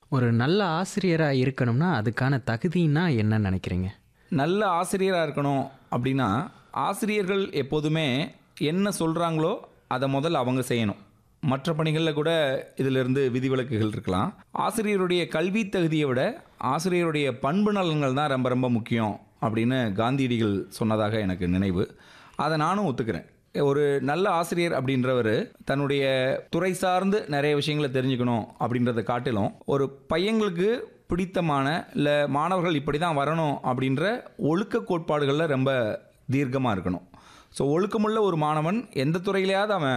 ஒரு நல்ல ஆசிரியராக இருக்கணும்னா அதுக்கான தகுதின்னா என்ன நினைக்கிறீங்க நல்ல ஆசிரியராக இருக்கணும் அப்படின்னா ஆசிரியர்கள் எப்போதுமே என்ன சொல்கிறாங்களோ அதை முதல்ல அவங்க செய்யணும் மற்ற பணிகளில் கூட இதிலிருந்து விதிவிலக்குகள் இருக்கலாம் ஆசிரியருடைய கல்வி தகுதியை விட ஆசிரியருடைய பண்பு நலன்கள் தான் ரொம்ப ரொம்ப முக்கியம் அப்படின்னு காந்தியடிகள் சொன்னதாக எனக்கு நினைவு அதை நானும் ஒத்துக்கிறேன் ஒரு நல்ல ஆசிரியர் அப்படின்றவர் தன்னுடைய துறை சார்ந்து நிறைய விஷயங்களை தெரிஞ்சுக்கணும் அப்படின்றத காட்டிலும் ஒரு பையங்களுக்கு பிடித்தமான இல்லை மாணவர்கள் இப்படி தான் வரணும் அப்படின்ற ஒழுக்க கோட்பாடுகளில் ரொம்ப தீர்க்கமாக இருக்கணும் ஸோ ஒழுக்கமுள்ள ஒரு மாணவன் எந்த துறையிலையாவது அவன்